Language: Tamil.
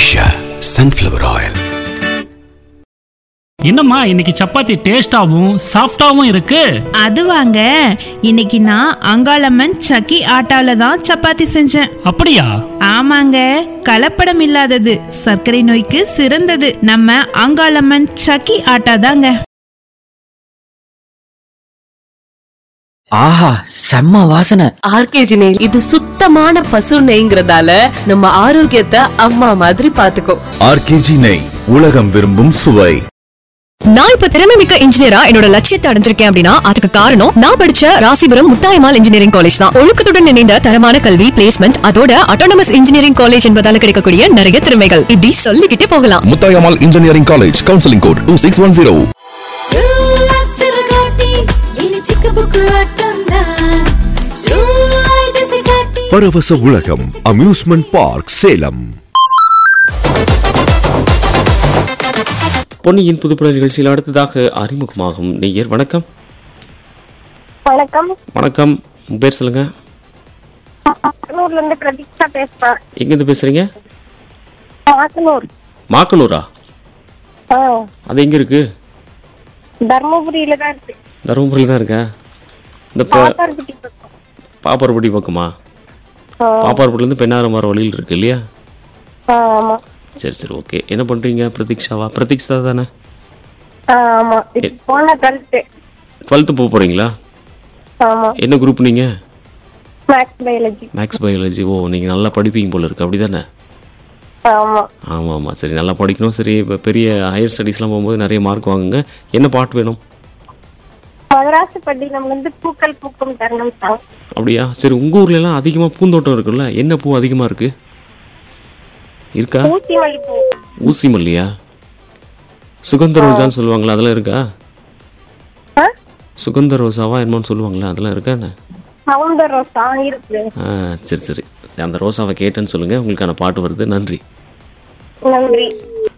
உஷா சன்ஃப்ளவர் ஆயில் என்னம்மா இன்னைக்கு சப்பாத்தி டேஸ்டாவும் சாஃப்டாவும் இருக்கு அது வாங்க இன்னைக்கு நான் அங்காளம்மன் சக்கி ஆட்டால தான் சப்பாத்தி செஞ்சேன் அப்படியா ஆமாங்க கலப்படம் இல்லாதது சர்க்கரை நோய்க்கு சிறந்தது நம்ம அங்காளம்மன் சக்கி ஆட்டா தாங்க ஆஹா செம்ம வாசனை ஆர்கேஜி நெய் இது சுத்தமான பசு நெய்ங்கிறதால நம்ம ஆரோக்கியத்தை அம்மா மாதிரி பாத்துக்கோ ஆர்கேஜி நெய் உலகம் விரும்பும் சுவை நான் இப்ப திறமை மிக்க இன்ஜினியரா என்னோட லட்சியத்தை அடைஞ்சிருக்கேன் அப்படின்னா அதுக்கு காரணம் நான் படிச்ச ராசிபுரம் முத்தாயமால் இன்ஜினியரிங் காலேஜ் தான் ஒழுக்கத்துடன் இணைந்த தரமான கல்வி பிளேஸ்மெண்ட் அதோட அட்டானமஸ் இன்ஜினியரிங் காலேஜ் என்பதால கிடைக்கக்கூடிய நிறைய திறமைகள் இப்படி சொல்லிக்கிட்டே போகலாம் Muthayammal engineering college counselling code two six one zero பரவச உலகம் அம்யூஸ்மெண்ட் பார்க் சேலம் பொன்னியின் புதுப்புற நிகழ்ச்சியில் அடுத்ததாக அறிமுகமாகும் நெய்யர் வணக்கம் வணக்கம் வணக்கம் உங்க பேர் சொல்லுங்க மாக்கனூர்ல இருந்து பிரதீக்ஷா பேசுறேன் எங்கேருந்து பேசுறீங்க மாக்கனூர் மாக்கனூரா ஆ, அது எங்க இருக்கு தர்மபுரியில தான் இருக்கு தருமபுரியில் தான் இருக்கா இந்த ப- பாப்பார்பட்டி பக்கம் பாப்பார்பட்டி பக்கமா ஆ, பாப்பார்பட்டிலேருந்து பெண்ணாரம் வர வழியில் இருக்கு இல்லையா ஆ, ஆமா சரி சரி ஓகே என்ன பண்றீங்க பிரதீக்ஷாவா பிரதீக்ஷா தானே ஆ, ஆமா இது போன டுவெல்த்து டுவெல்த்து போக போறீங்களா ஆமா என்ன குரூப் நீங்க maths biology maths biology oh நீங்க நல்லா படிப்பீங்க போல இருக்கு அப்படிதானே ஆமா ஆமாம் ஆமாம் சரி நல்லா படிக்கணும் சரி இப்போ பெரிய ஹையர் ஸ்டடீஸ்லாம் போகும்போது நிறைய மார்க் வாங்குங்க என்ன பாட்டு வேணும் மதராசு பட்டினம் வந்து பூக்கள் பூக்கும் தருணம் சாங் அப்படியா சரி உங்கள் ஊர்லலாம் அதிகமாக பூந்தோட்டம் இருக்குல்ல என்ன பூ அதிகமாக இருக்கு இருக்கா ஊசி மல்லிப்பூ ஊசி மல்லியா சுகந்த ரோஜான்னு சொல்லுவாங்களா அதெல்லாம் இருக்கா ஆ? சுகந்த ரோசாவா என்னமோன்னு சொல்லுவாங்களா அதெல்லாம் இருக்கா என்ன சவுந்தர் ரோசா இருக்கு ஆ சரி சரி சரி அந்த ரோசாவை கேட்டேன்னு சொல்லுங்கள் உங்களுக்கான பாட்டு வருது நன்றி நன்றி